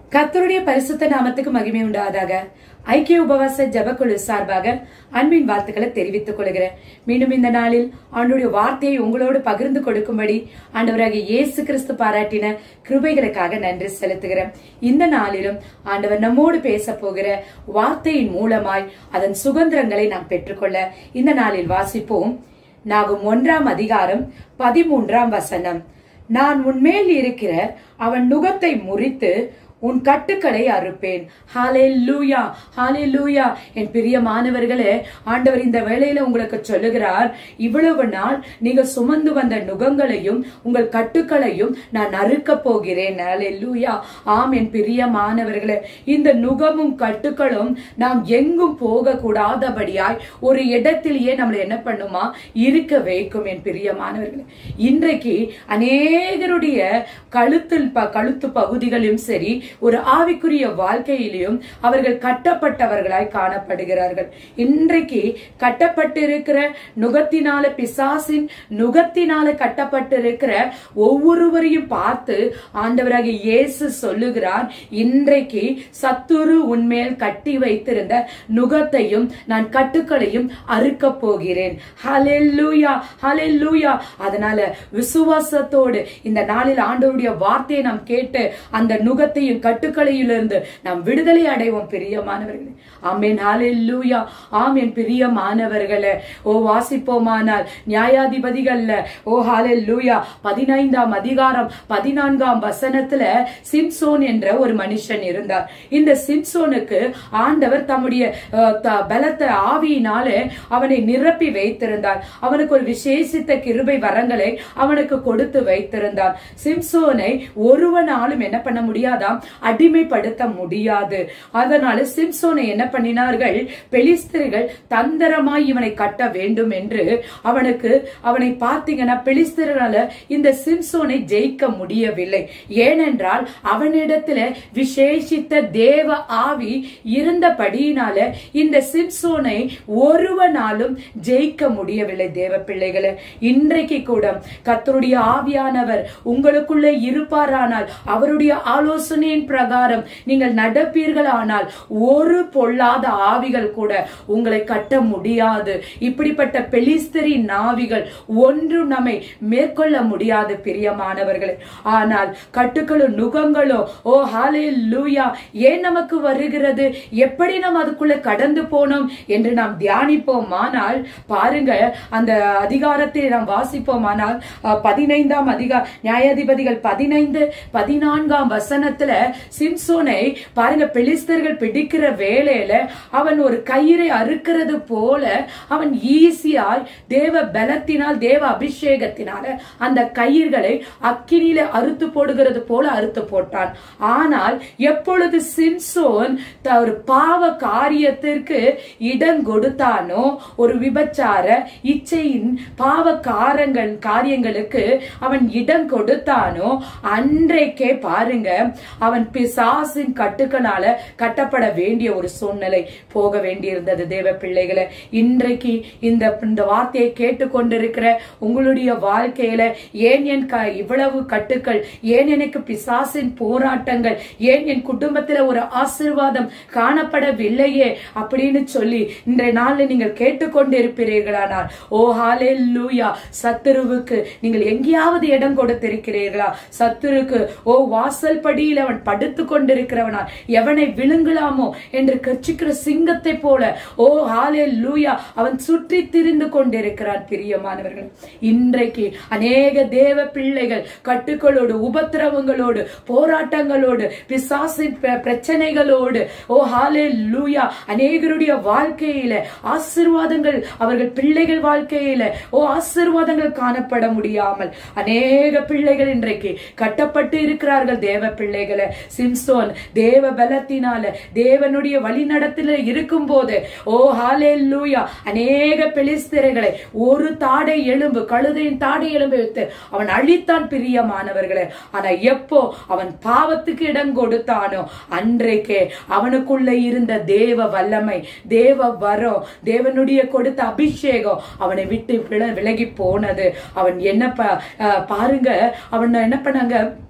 கர்த்தருடைய பரிசுத்த நாமத்துக்கு மகிமை உண்டாதாக ஐக்கிய உபவாச ஜெபக்குழு சார்பாக அன்பின் வாழ்த்துக்களை தெரிவித்துக் கொள்கிறேன் மீண்டும் இந்த நாளில் ஆண்டுடைய வார்த்தையை உங்களோடு பகிர்ந்து கொடுக்கும்படி ஆண்டவராகிய இயேசு கிறிஸ்து பாராட்டின கிருபைகளுக்காக நன்றி செலுத்துகிறேன் இந்த நாளிலும் ஆண்டவர் நம்மோடு பேச போகிற வார்த்தையின் மூலமாய் அதன் சுதந்திரங்களை நாம் பெற்றுக்கொள்ள இந்த நாளில் வாசிப்போம் நாகும் ஒன்றாம் அதிகாரம் பதிமூன்றாம் வசனம் நான் உன்மேல் இருக்கிற அவன் நுகத்தை முறித்து உன் கட்டுக்களை அறுப்பேன் ஹாலே லூயா ஹாலே லூயா என் பிரியமானவர்களே ஆண்டவர் இந்த வேளையில உங்களுக்கு சொல்லுகிறார் இவ்வளவு நாள் நீங்க சுமந்து வந்த நுகங்களையும் உங்கள் கட்டுக்களையும் நான் அறுக்க போகிறேன் ஹாலே லூயா ஆம் என் பிரியமானவர்களே இந்த நுகமும் கட்டுக்களும் நாம் எங்கும் போக கூடாதபடியாய் ஒரு இடத்திலேயே நம்மளை என்ன பண்ணுமா இருக்க வைக்கும் என் பிரியமானவர்களே இன்றைக்கு அநேகருடைய கழுத்தில் ப- கழுத்து பகுதிகளிலும் சரி ஒரு ஆவிக்குரிய வாழ்க்கையிலும் அவர்கள் கட்டப்பட்டவர்களாய் காணப்படுகிறார்கள் இன்றைக்கு கட்டப்பட்டிருக்கிற நுகத்தினால பிசாசின் நுகத்தினால கட்டப்பட்டிருக்கிற ஒவ்வொருவரையும் பார்த்து ஆண்டவராகிய இயேசு சொல்லுகிறார் இன்றைக்கு சத்துரு உன்மேல் கட்டி வைத்திருந்த நுகத்தையும் நான் கட்டுக்களையும் அறுக்க போகிறேன் ஹalleluya ஹalleluya அதனால விசுவாசத்தோடு இந்த நாளில் ஆண்டவருடைய வார்த்தையை நாம் கேட்டு அந்த நுகத்தையும் கட்டுக்களையிலிருந்து நாம் விடுதலை அடைவோம் பிரியமானவர்களே ஆமென் ஹalleluya ஆமென் பிரியமானவர்களே ஓ வாசிப்போமானால் நியாயாதிபதிகள்ல ஓ ஹalleluya பதினைந்தாம் அதிகாரம் பதினான்காம் வசனத்துல சிம்சோன் என்ற ஒரு மனுஷன் இருந்தார் இந்த சிம்சோனுக்கு ஆண்டவர் தம்முடைய அஹ், த- பலத்த ஆவியினாலே அவனை நிரப்பி வைத்திருந்தார் அவனுக்கு ஒரு விசேஷித்த கிருபை வரங்களை அவனுக்கு கொடுத்து வைத்திருந்தார் சிம்சோனை ஒருவனாலும் என்ன பண்ண முடியாதாம் அடிமைப்படுத்த முடியாது அதனால சிம்சோனை என்ன பண்ணினார்கள் பெலிஸ்தர்கள் தந்திரமாய் இவனை கட்ட வேண்டும் என்று அவனுக்கு அவனை பார்த்தீங்கன்னா பெலிஸ்தர்களால இந்த சிம்சோனை ஜெயிக்க முடியவில்லை ஏனென்றால் அவனிடத்துல விசேஷித்த தேவ ஆவி இருந்தபடியினால இந்த சிம்சோனை ஒருவனாலும் ஜெயிக்க முடியவில்லை தேவ பிள்ளைகளே இன்றைக்கு கூட கர்த்தருடைய ஆவியானவர் உங்களுக்குள்ளே இருப்பாரானால் அவருடைய ஆலோசனையின் பிரகாரம் நீங்கள் நடப்பீர்களானால் ஒரு பொல்லாத ஆவிகள் கூட உங்களை கட்ட முடியாது இப்படிப்பட்ட பெலிஸ்தரின் நாவிகள் ஒன்றும் நம்மை மேற்கொள்ள முடியாது பிரியமானவர்களே ஆனால் கட்டுக்களும் நுகங்களோ ஓ ஹாலே லூயா ஏன் நமக்கு வருகிறது எப்படி நாம் அதுக்குள்ள கடந்து போனோம் என்று நாம் தியானிப்போமானால் பாருங்க அந்த அதிகாரத்தை நாம் வாசிப்போமானால் அஹ், பதினைந்தாம் அதிகார நியாயாதிபதிகள் பதினைந்து பதினான்காம் வசனத்துல சிம்சோனை பாருங்க பெலிஸ்தர்கள் பிடிக்கிற வேளையில அவன் ஒரு கயிறை அறுக்கிறது போல அவன் ஈஸியாய் தேவ பலத்தினால் தேவ அபிஷேகத்தினால அந்த கயிர்களை அக்கினியில அறுத்து போடுகிறது போல அறுத்து போட்டான் ஆனால் எப்பொழுது சிம்சோன் த- ஒரு பாவ காரியத்திற்கு இடம் கொடுத்தானோ ஒரு விபச்சார இச்சையின் பாவ காரங்கள் காரியங்களுக்கு அவன் இடம் கொடுத்தானோ அன்றைக்கே பாருங்க அவன் பிசாசின் கட்டுக்களால கட்டப்பட வேண்டிய ஒரு சூழ்நிலை போக வேண்டியிருந்தது தேவ பிள்ளைகளை இன்றைக்கு இந்த இந்த வார்த்தையை கேட்டுக்கொண்டிருக்கிற உங்களுடைய வாழ்க்கையில ஏன் என் க இவ்வளவு கட்டுக்கள் ஏன் எனக்கு பிசாசின் போராட்டங்கள் ஏன் என் குடும்பத்துல ஒரு ஆசீர்வாதம் காணப்படவில்லையே அப்படின்னு சொல்லி இன்றைய நாள்ல நீங்கள் கேட்டுக்கொண்டு இருப்பீர்களானால் ஓ ஹாலே லூயா சத்துருவுக்கு நீங்கள் எங்கேயாவது இடம் கொடுத்திருக்கிறீர்களா சத்துருக்கு ஓ வாசல் படியில் அவன் படுத்து கொண்டிருக்கிறவனா எவனை விழுங்கலாமோ என்று கர்ச்சிக்கிற சிங்கத்தை போல ஓ ஹாலே லூயா அவன் சுற்றி திரிந்து கொண்டிருக்கிறான் பிரியமானவர்கள் இன்றைக்கு அநேக தேவ பிள்ளைகள் கட்டுக்களோடு உபத்திரவங்களோடு போராட்டங்களோடு பிசாசின் பிர- பிரச்சனைகளோடு ஓ ஹாலே லூயா அநேகருடைய வாழ்க்கையில ஆசீர்வாதங்கள் அவர்கள் பிள்ளைகள் வாழ்க்கையில ஓ ஆசீர்வாதங்கள் காணப்பட முடியாமல் அநேக பிள்ளைகள் இன்றைக்கு கட்டப்பட்டு இருக்கிறார்கள் தேவ பிள்ளைகளை சிம்சோன் தேவ பலத்தினால தேவனுடைய வழிநடத்தில இருக்கும் போது ஓ ஹாலே லூயா அநேக பெலிஸ்திரைகளை ஒரு தாடை எலும்பு கழுதையின் தாடை எலும்பு வைத்து அவன் அழித்தான் பிரியமானவர்களே ஆனா எப்போ அவன் பாவத்துக்கு இடம் கொடுத்தானோ அன்றைக்கே அவனுக்குள்ள இருந்த தேவ வல்லமை தேவ வரம் தேவனுடைய கொடுத்த அபிஷேகம் அவனை விட்டு வில- விலகி போனது அவன் என்ன ப- அஹ் பாருங்க அவன் என்ன பண்ணாங்க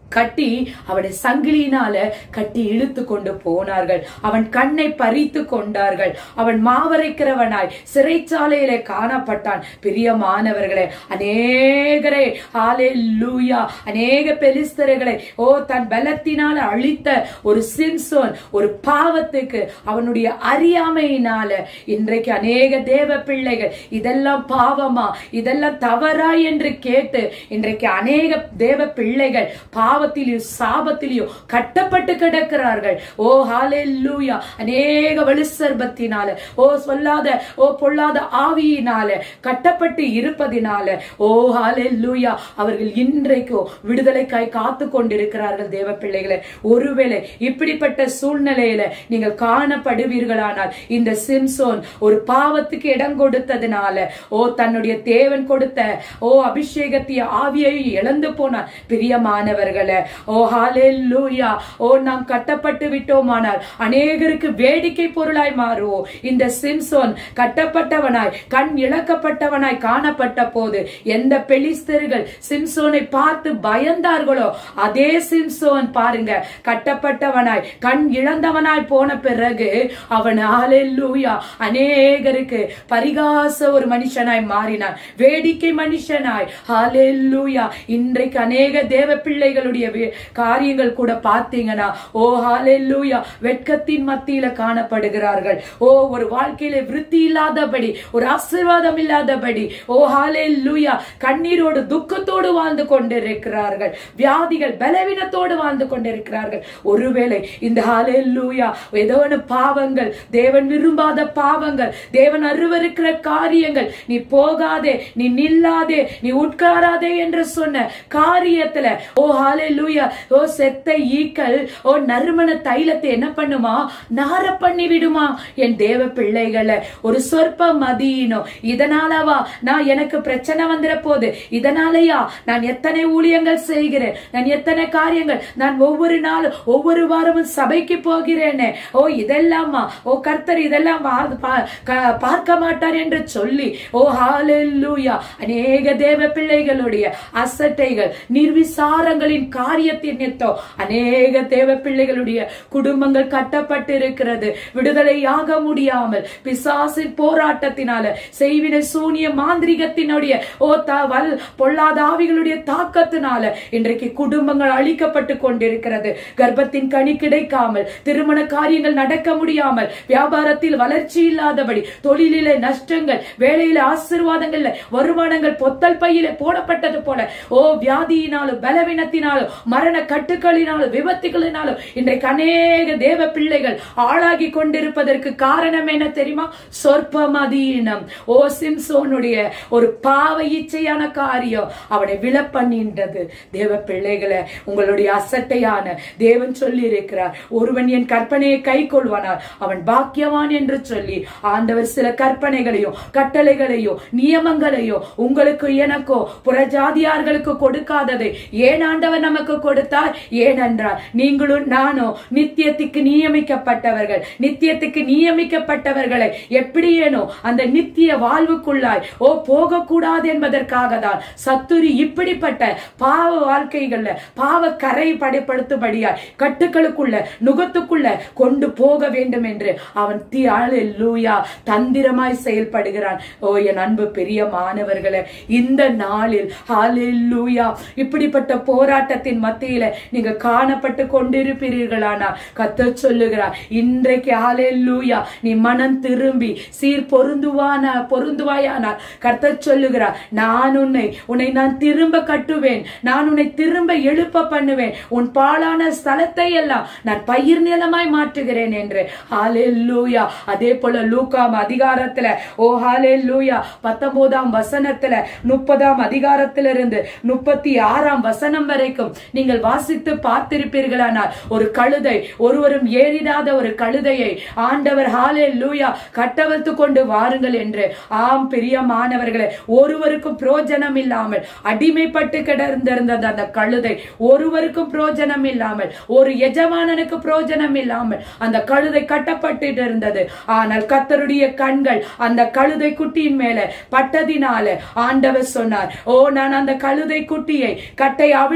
கட்டி அவனை சங்கிலியினால கட்டி இழுத்து கொண்டு போனார்கள் அவன் கண்ணை பறித்து கொண்டார்கள் அவன் மாவரைக்கிறவனாய் சிறைச்சாலையிலே காணப்பட்டான் பிரியமானவர்களே அநேகரே ஆலே லூயா அநேக பெலிஸ்தர்களை ஓ தன் பலத்தினால அழித்த ஒரு சிம்சோன் ஒரு பாவத்துக்கு அவனுடைய அறியாமையினால இன்றைக்கு அநேக தேவ பிள்ளைகள் இதெல்லாம் பாவமா இதெல்லாம் தவறா என்று கேட்டு இன்றைக்கு அநேக தேவ பிள்ளைகள் பாவத்திலையும் சாபத்திலையும் கட்டப்பட்டு கிடக்கிறார்கள் ஓ ஹாலே லூயா அநேக வலுசர்பத்தினால ஓ சொல்லாத ஓ பொல்லாத ஆவியினால கட்டப்பட்டு இருப்பதினால ஓ ஹாலே லூயா அவர்கள் இன்றைக்கும் விடுதலைக்காய் காத்து கொண்டிருக்கிறார்கள் தேவ பிள்ளைகளை ஒருவேளை இப்படிப்பட்ட சூழ்நிலையில நீங்கள் காணப்படுவீர்களானால் இந்த சிம்சோன் ஒரு பாவத்துக்கு இடம் கொடுத்ததுனால ஓ தன்னுடைய தேவன் கொடுத்த ஓ அபிஷேகத்திய ஆவியை இழந்து போனார் பிரியமானவர்களே ஓ ஹாலே லூயா ஓ நாம் கட்டப்பட்டு விட்டோமானால் அநேகருக்கு வேடிக்கை பொருளாய் மாறுவோம் இந்த சிம்சோன் கட்டப்பட்டவனாய் கண் இழக்கப்பட்டவனாய் காணப்பட்ட போது எந்த பெலிஸ்தர்கள் சிம்சோனை பார்த்து பயந்தார்களோ அதே சிம்சோன் பாருங்க கட்டப்பட்டவனாய் கண் இழந்தவனாய் போன பிறகு அவன் ஹalleluya அநேகருக்கு பரிகாச ஒரு மனுஷனாய் மாறினான் வேடிக்கை மனுஷனாய் ஹalleluya இன்றைக்கு அநேக தேவ பிள்ளைகளுடைய வே- காரியங்கள் கூட பார்த்தீங்கன்னா ஓ ஹalleluya வெட்கத்தின் மத்தியில காணப்படுகிறார்கள் ஓ ஒரு வாழ்க்கையில விருத்தி இல்லாதபடி ஒரு ஆசீர்வாதம் இல்லாதபடி ஓ ஹalleluya கண்ணீரோடு துக்கத்தோடு வாழ்ந்து கொண்டிருக்கிறார்கள் வியாதிகள் பலவீனத்தோடு வாழ்ந்து கொண்டிருக்கிறார்கள் ஒருவேளை இந்த ஹalleluya ஏதோ ஒரு பாவங்கள் தேவன் விரும்பாத பாவங்கள் தேவன் அருவருக்கிற காரியங்கள் நீ போகாதே நீ நில்லாதே நீ உட்காராதே என்று சொன்ன காரியத்துல ஓ ஹalleluya ஓ செத்த ஈக்கள் ஓ நறுமண தைலத்தை என்ன பண்ணுமா நார பண்ணி விடுமா என் தேவ பிள்ளைகளை ஒரு சொற்ப மதியினோ இதனாலவா நான் எனக்கு பிரச்சனை வந்துட போது இதனாலயா நான் எத்தனை ஊழியங்கள் செய்கிறேன் நான் எத்தனை காரியங்கள் நான் ஒவ்வொரு நாளும் ஒவ்வொரு வாரமும் சபைக்கு போகிறேனே ஓ இதெல்லாமா ஓ கர்த்தர் இதெல்லாம் வா- பா- க- பார்க்க மாட்டார் என்று சொல்லி ஓ ஹalleluya அநேக தேவ பிள்ளைகளுடைய அசட்டைகள் நிர்விசாரங்களின் காரியத்தின் நித்தம் அநேக தேவ பிள்ளைகளுடைய குடும்பங்கள் கட்டப்பட்டு இருக்கிறது விடுதலையாக முடியாமல் பிசாசின் போராட்டத்தினால செய்வின சூனிய மாந்திரிகத்தினுடைய ஓ தவல் பொல்லாத ஆவிகளுடைய தாக்கத்தினால இன்றைக்கு குடும்பங்கள் அழிக்கப்பட்டு கொண்டிருக்கிறது கர்ப்பத்தின் கனி கிடைக்காமல் திருமண காரியங்கள் நடக்க முடியாமல் வியாபாரத்தில் வளர்ச்சி இல்லாதபடி தொழிலிலே நஷ்டங்கள் வேலையில ஆசீர்வாதங்கள்ல வருமானங்கள் பொத்தல் பையில போடப்பட்டது போல ஓ வியாதியினாலும் பலவீனத்தினாலும் மரண கட்டுக்களினாலும் விபத்துகளினாலும் இன்றைக்கு அநேக தேவ பிள்ளைகள் ஆளாகி கொண்டிருப்பதற்கு காரணம் என்ன தெரியுமா சொற்பமதீனம் ஓ சிம்சோனுடைய ஒரு பாவ இச்சையான காரியம் அவனை விழப்பண்ணின்றது தேவ பிள்ளைகளை உங்களுடைய அசட்டையான தேவன் சொல்லி இருக்கிறார் ஒருவன் என் கற்பனையை கை கொள்வானார் அவன் பாக்கியவான் என்று சொல்லி ஆண்டவர் சில கற்பனைகளையும் கட்டளைகளையும் நியமங்களையும் உங்களுக்கு எனக்கோ புறஜாதியார்களுக்கு கொடுக்காததை ஏன் ஆண்டவர் நமக்கு கொடுத்தார் ஏனென்றால் நீங்களும் நானும் நித்தியத்துக்கு நியமிக்கப்பட்டவர்கள் நித்தியத்துக்கு நியமிக்கப்பட்டவர்களை எப்படி ஏனோ அந்த நித்திய வாழ்வுக்குள்ளாய் ஓ போகக்கூடாது என்பதற்காக தான் சத்துரி இப்படிப்பட்ட பாவ வாழ்க்கைகள்ல பாவ கரை படைப்படுத்தும்படியாய் கட்டுக்களுக்குள்ள நுகத்துக்குள்ள கொண்டு போக வேண்டும் என்று அவன் தி லூயா தந்திரமாய் செயல்படுகிறான் ஓ என் அன்பு பெரிய மாணவர்களே இந்த நாளில் ஹalleluya இப்படிப்பட்ட போராட்டத்தின் மத்தியில நீங்க காணப்பட்டு கொண்டிருப்பீர்களானா கத்த சொல்லுகிறார் இன்றைக்கு ஹalleluya நீ மனம் திரும்பி சீர் பொருந்துவான பொருந்துவாயானால் கர்த்தர் சொல்லுகிறார் நான் உன்னை உன்னை நான் திரும்ப கட்டுவேன் நான் உன்னை திரும்ப எழுப்ப பண்ணுவேன் உன் பாழான ஸ்தலத்தை எல்லாம் நான் பயிர் நிலமாய் மாற்றுகிறேன் என்று ஹalleluya அதே போல லூகாம் அதிகாரத்துல ஓ ஹalleluya பத்தொன்பதாம் வசனத்துல முப்பதாம் அதிகாரத்திலிருந்து முப்பத்தி ஆறாம் வசனம் வரைக்கும் நீங்கள் வாசித்து பார்த்திருப்பீர்களானால் ஒரு கழுதை ஒருவரும் ஏறிடாத ஒரு கழுதையை ஆண்டவர் ஹாலே லூயா கட்டவிழ்த்து கொண்டு வாருங்கள் என்று ஆம் பிரியமானவர்களே ஒருவருக்கும் பிரோஜனம் இல்லாமல் அடிமைப்பட்டு கிடந்திருந்தது அந்த கழுதை ஒருவருக்கும் பிரோஜனம் இல்லாமல் ஒரு எஜமானனுக்கு பிரோஜனம் இல்லாமல் அந்த கழுதை கட்டப்பட்டு இருந்தது ஆனால் கத்தருடைய கண்கள் அந்த கழுதை குட்டியின் மேல பட்டதினால ஆண்டவர் சொன்னார் ஓ நான் அந்த கழுதை குட்டியை கட்டை அவிழ்க்க போகிறேன்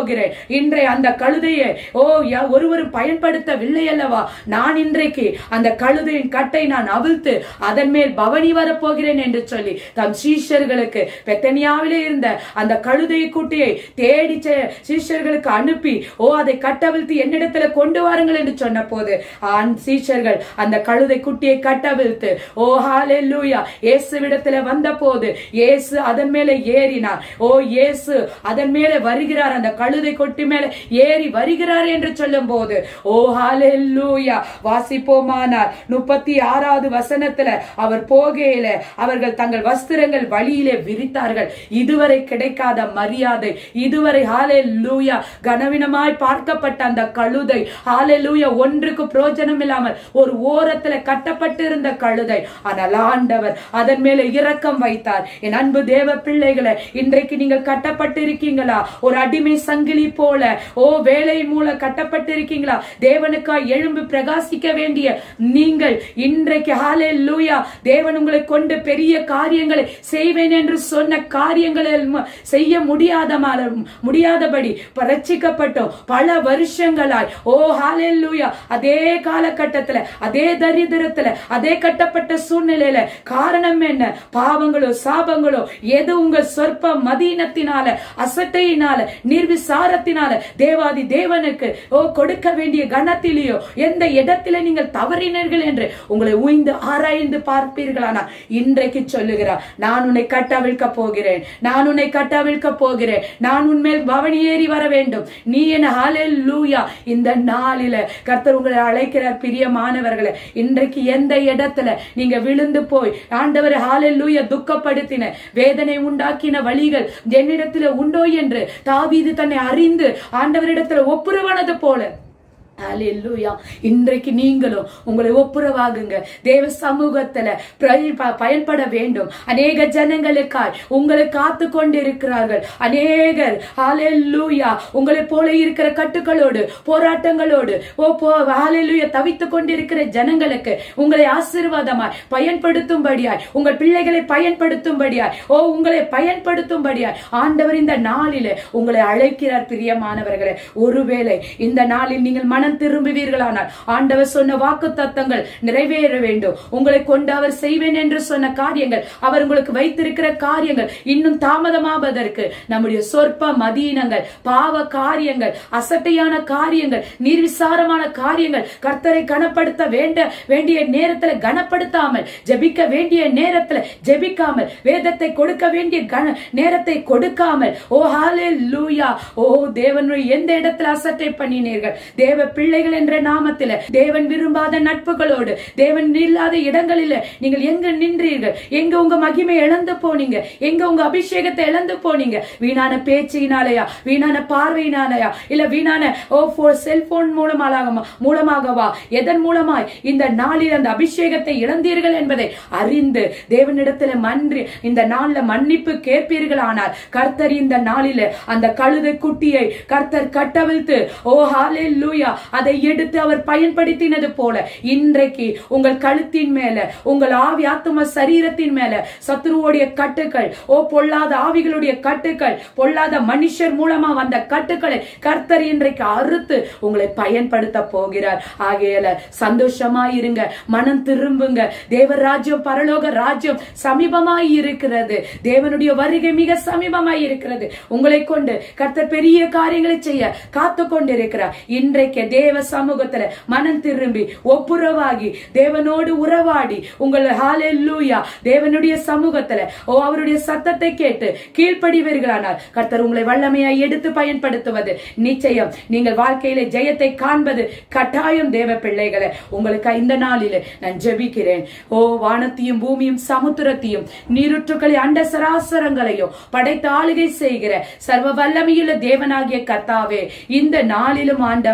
போகிறேன் இன்றைய அந்த கழுதையை ஓ யா- ஒருவரும் பயன்படுத்தவில்லை அல்லவா நான் இன்றைக்கு அந்த கழுதையின் கட்டை நான் அவிழ்த்து அதன் மேல் பவனி வரப்போகிறேன் என்று சொல்லி தம் சீஷர்களுக்கு பெத்தனியாவிலே இருந்த அந்த கழுதை குட்டியை தேடி செ- சீஷர்களுக்கு அனுப்பி ஓ அதை கட்டவிழ்த்து என்னிடத்துல கொண்டு வாருங்கள் என்று சொன்ன போது ஆண் சீஷர்கள் அந்த கழுதை குட்டியை கட்டவிழ்த்து ஓ ஹalleluya இயேசுவிடத்துல வந்த போது இயேசு அதன் மேலே ஏறினார் ஓ இயேசு அதன் மேலே வருகிறார் அந்த கழுதை கொட்டி மேலே ஏறி வருகிறார் என்று சொல்லும் போது ஓ ஹalleluya வாசிப்போமானார் முப்பத்தி ஆறாவது வசனத்துல அவர் போகையில அவர்கள் தங்கள் வஸ்திரங்கள் வழியிலே விரித்தார்கள் இதுவரை கிடைக்காத மரியாதை இதுவரை ஹalleluya கனவினமாய் பார்க்கப்பட்ட அந்த கழுதை ஹalleluya ஒன்றுக்கு பிரயோஜனம் இல்லாமல் ஒரு ஓரத்துல கட்டப்பட்டிருந்த கழுதை ஆனால் ஆண்டவர் அதன் மேலே இரக்கம் வைத்தார் என் அன்பு தேவ பிள்ளைகளை இன்றைக்கு நீங்கள் கட்டப்பட்டு இருக்கீங்களா ஒரு அடிமை சங்கிலி போல ஓ வேலை மூலம் கட்டப்பட்டு இருக்கீங்களா தேவனுக்காய் எழும்பி பிரகாசிக்க வேண்டிய நீங்கள் இன்றைக்கு ஹாலே லூயா தேவன் உங்களை கொண்டு பெரிய காரியங்களை செய்வேன் என்று சொன்ன காரியங்களை ம- செய்ய முடியாத மா- முடியாதபடி ரட்சிக்கப்பட்டோம் பல வருஷங்களாய் ஓ ஹாலே லூயா அதே காலகட்டத்துல அதே தரித்திரத்துல அதே கட்டப்பட்ட சூழ்நிலையில காரணம் என்ன பாவங்களோ சாபங்களோ எது உங்க சொற்ப மதீனத்தினால அசட்டையினால நிர்விசாரத்தினால தேவாதி தேவனுக்கு ஓ கொடுக்க வேண்டிய கணத்திலேயோ எந்த இடத்தில நீங்கள் தவறினீர்கள் என்று உங்களை உய்ந்து ஆராய்ந்து பார்ப்பீர்களானா இன்றைக்கு சொல்லுகிறார் நான் உன்னை கட்டவிழ்க்க போகிறேன் நான் உன்னை கட்டவிழ்க்க போகிறேன் நான் உன்மேல் பவனி ஏறி வர வேண்டும் நீ என் ஹalleluya இந்த நாளில கர்த்தர் உங்களை அழைக்கிறார் பிரியமானவர்களே இன்றைக்கு எந்த இடத்துல நீங்க விழுந்து போய் ஆண்டவர் ஹalleluya துக்கப்படுத்தின வேதனை உண்டாக்கின வழிகள் என்னிடத்துல உண்டோ என்று தாவீது தன்னை அறிந்து ஆண்டவரிடத்துல ஒப்புரவானது போல ஹalleluya இன்றைக்கு நீங்களும் உங்களை ஒப்புரவாகுங்க தேவ சமூகத்துல பிர- ப- பயன்பட வேண்டும் அநேக ஜனங்களுக்காய் உங்களை காத்து கொண்டிருக்கிறார்கள் அநேகர் ஹalleluya உங்களை போல இருக்கிற கட்டுகளோடு போராட்டங்களோடு ஓ போ ஹalleluya தவித்துக் கொண்டிருக்கிற ஜனங்களுக்கு உங்களை ஆசீர்வாதமாய் பயன்படுத்தும்படியாய் உங்கள் பிள்ளைகளை பயன்படுத்தும்படியாய் ஓ உங்களை பயன்படுத்தும்படியாய் ஆண்டவர் இந்த நாளிலே உங்களை அழைக்கிறார் பிரியமானவர்களே ஒருவேளை இந்த நாளில் நீங்கள் மனம் திரும்புவீர்களானால் ஆண்டவர் சொன்ன வாக்கு தத்தங்கள் நிறைவேற வேண்டும் உங்களை கொண்டு அவர் செய்வேன் என்று சொன்ன காரியங்கள் அவர் உங்களுக்கு வைத்திருக்கிற காரியங்கள் இன்னும் தாமதமாவதற்கு நம்முடைய சொற்ப மதீனங்கள் பாவ காரியங்கள் அசட்டையான காரியங்கள் நீர்விசாரமான காரியங்கள் கர்த்தரை கனப்படுத்த வேண்ட வேண்டிய நேரத்துல கனப்படுத்தாமல் ஜெபிக்க வேண்டிய நேரத்துல ஜெபிக்காமல் வேதத்தை கொடுக்க வேண்டிய கன நேரத்தை கொடுக்காமல் ஓ ஹாலே லூயா ஓ தேவனுடைய எந்த இடத்துல அசட்டை பண்ணினீர்கள் தேவ பிள்ளைகள் என்ற நாமத்தில தேவன் விரும்பாத நட்புகளோடு தேவன் இல்லாத இடங்களில நீங்கள் எங்க நின்றீர்கள் எங்க உங்க மகிமை இழந்து போனீங்க எங்க உங்க அபிஷேகத்தை இழந்து போனீங்க வீணான பேச்சினாலயா வீணான பார்வையினாலயா இல்ல வீணான ஓ செல்போன் மூலமாக மூலமாகவா எதன் மூலமாய் இந்த நாளில் அந்த அபிஷேகத்தை இழந்தீர்கள் என்பதை அறிந்து தேவனிடத்துல மன்றி இந்த நாள்ல மன்னிப்பு கேட்பீர்களானால் கர்த்தர் இந்த நாளில அந்த கழுதை குட்டியை கர்த்தர் கட்டவிழ்த்து ஓ ஹாலே லூயா அதை எடுத்து அவர் பயன்படுத்தினது போல இன்றைக்கு உங்கள் கழுத்தின் மேல உங்கள் ஆவி ஆத்தும சரீரத்தின் மேல சத்துருவோடைய கட்டுக்கள் ஓ பொல்லாத ஆவிகளுடைய கட்டுக்கள் பொல்லாத மனுஷர் மூலமா வந்த கட்டுக்களை கர்த்தர் இன்றைக்கு அறுத்து உங்களை பயன்படுத்த போகிறார் ஆகையால சந்தோஷமா இருங்க மனம் திரும்புங்க தேவராஜ்யம் பரலோக ராஜ்யம் சமீபமாய் இருக்கிறது தேவனுடைய வருகை மிக சமீபமாய் இருக்கிறது உங்களை கொண்டு கர்த்தர் பெரிய காரியங்களை செய்ய காத்து கொண்டிருக்கிறார் இன்றைக்கு தேவ சமூகத்துல மனம் திரும்பி ஒப்புரவாகி தேவனோடு உறவாடி உங்கள் ஹalleluya தேவனுடைய சமூகத்துல ஓ அவருடைய சத்தத்தை கேட்டு கீழ்ப்படிவீர்களானால் கர்த்தர் உங்களை வல்லமையாய் எடுத்து பயன்படுத்துவது நிச்சயம் நீங்கள் வாழ்க்கையில ஜெயத்தை காண்பது கட்டாயம் தேவ பிள்ளைகளை உங்களுக்கு இந்த நாளில நான் ஜெபிக்கிறேன் ஓ வானத்தையும் பூமியும் சமுத்திரத்தையும் நீருற்றுக்களை அண்ட சராசரங்களையும் படைத்து ஆளுகை செய்கிற சர்வ வல்லமையுள்ள தேவனாகிய கர்த்தாவே இந்த நாளிலும் ஆண்டவரே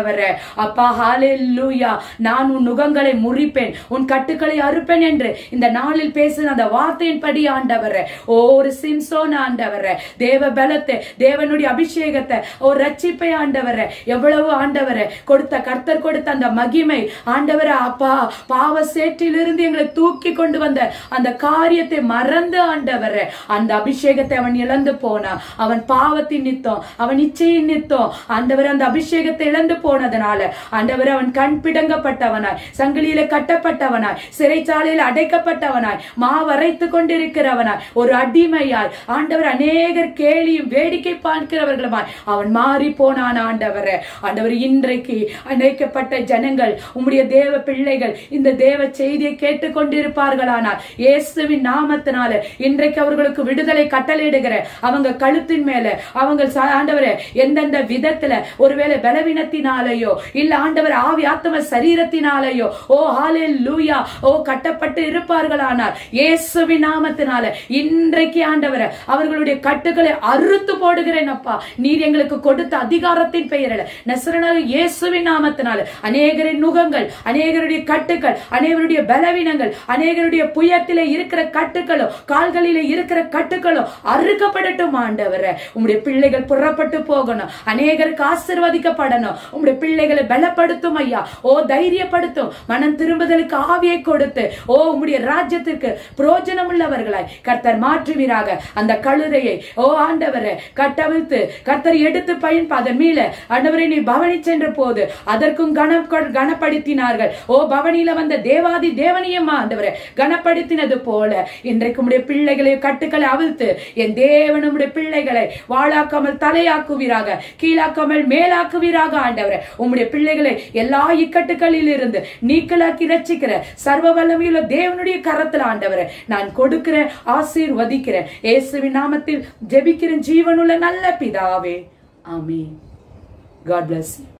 அப்பா ஹாலே லூயா நான் உன் நுகங்களை முறிப்பேன் உன் கட்டுக்களை அறுப்பேன் என்று இந்த நாளில் பேசின அந்த வார்த்தையின்படி ஆண்டவரே ஒரு சிம்சோன் ஆண்டவரே தேவ பலத்தை தேவனுடைய அபிஷேகத்தை ஒரு ரட்சிப்பை ஆண்டவரே எவ்வளவு ஆண்டவரே கொடுத்த கர்த்தர் கொடுத்த அந்த மகிமை ஆண்டவரே அப்பா பாவ சேற்றிலிருந்து எங்களை தூக்கி கொண்டு வந்த அந்த காரியத்தை மறந்து ஆண்டவரே அந்த அபிஷேகத்தை அவன் இழந்து போனான் அவன் பாவத்தின் நித்தம் அவன் இச்சையின் நித்தம் ஆண்டவர் அந்த அபிஷேகத்தை இழந்து போனதனால ஆண்டவர் அவன் கண் பிடங்கப்பட்டவனாய் சங்கிலியில கட்டப்பட்டவனாய் சிறைச்சாலையில் அடைக்கப்பட்டவனாய் மாவரைத்து கொண்டிருக்கிறவனாய் ஒரு அடிமையாய் ஆண்டவர் அநேகர் கேலியும் வேடிக்கை பார்க்கிறவர்களுமாய் அவன் மாறி போனான் ஆண்டவரே ஆண்டவர் இன்றைக்கு அழைக்கப்பட்ட ஜனங்கள் உம்முடைய தேவ பிள்ளைகள் இந்த தேவ செய்தியை கேட்டுக் கொண்டிருப்பார்களானால் இயேசுவின் நாமத்தினால இன்றைக்கு அவர்களுக்கு விடுதலை கட்டளையிடுகிற அவங்க கழுத்தின் மேல அவங்க ச- ஆண்டவரே எந்தெந்த விதத்துல ஒருவேளை பலவீனத்தினாலேயோ இல்ல ஆண்டவர் ஆவி ஆத்ம சரீரத்தினாலேயோ ஓ ஹாலே லூயா ஓ கட்டப்பட்டு இருப்பார்களானால் இயேசுவின் நாமத்தினால இன்றைக்கு ஆண்டவரை அவர்களுடைய கட்டுகளை அறுத்து போடுகிறேன் அப்பா நீர் எங்களுக்கு கொடுத்த அதிகாரத்தின் பெயரில் நசரனாக இயேசுவின் நாமத்தினால அநேகரின் நுகங்கள் அநேகருடைய கட்டுகள் அநேகருடைய பலவீனங்கள் அநேகருடைய புயத்திலே இருக்கிற கட்டுகளும் கால்களிலே இருக்கிற கட்டுகளும் அறுக்கப்படட்டும் ஆண்டவரே உம்முடைய பிள்ளைகள் புறப்பட்டு போகணும் அநேகருக்கு ஆசிர்வதிக்கப்படணும் உம்முடைய பிள்ளைகளை பலப்படுத்தும் ஐயா ஓ தைரியப்படுத்தும் மனம் திரும்புதலுக்கு ஆவியை கொடுத்து ஓ உம்முடைய ராஜ்யத்திற்கு பிரயோஜனம் உள்ளவர்களாய் கர்த்தர் மாற்றுவீராக அந்த கழுதையை ஓ ஆண்டவரே கட்டவிழ்த்து கர்த்தர் எடுத்து பயன் அதன் மீள ஆண்டவரை நீ பவனி சென்ற போது அதற்கும் கன கனப்படுத்தினார்கள் ஓ பவனியில வந்த தேவாதி தேவனியம்மா ஆண்டவரே கனப்படுத்தினது போல இன்றைக்கு உம்முடைய பிள்ளைகளை கட்டுக்களை அவிழ்த்து என் தேவன் உம்முடைய பிள்ளைகளை வாழாக்காமல் தலையாக்குவீராக கீழாக்காமல் மேலாக்குவீராக ஆண்டவரே உம்முடைய பிள்ளைகளை எல்லா இக்கட்டுகளில் இருந்து நீக்கலாக்கி ரட்சிக்கிற சர்வ வல்லமையுள்ள தேவனுடைய கரத்தில் ஆண்டவரே நான் கொடுக்கிறேன் ஆசீர்வதிக்கிறேன் இயேசுவின் நாமத்தில் ஜெபிக்கிறேன் ஜீவனுள்ள நல்ல பிதாவே ஆமென் காட் bless you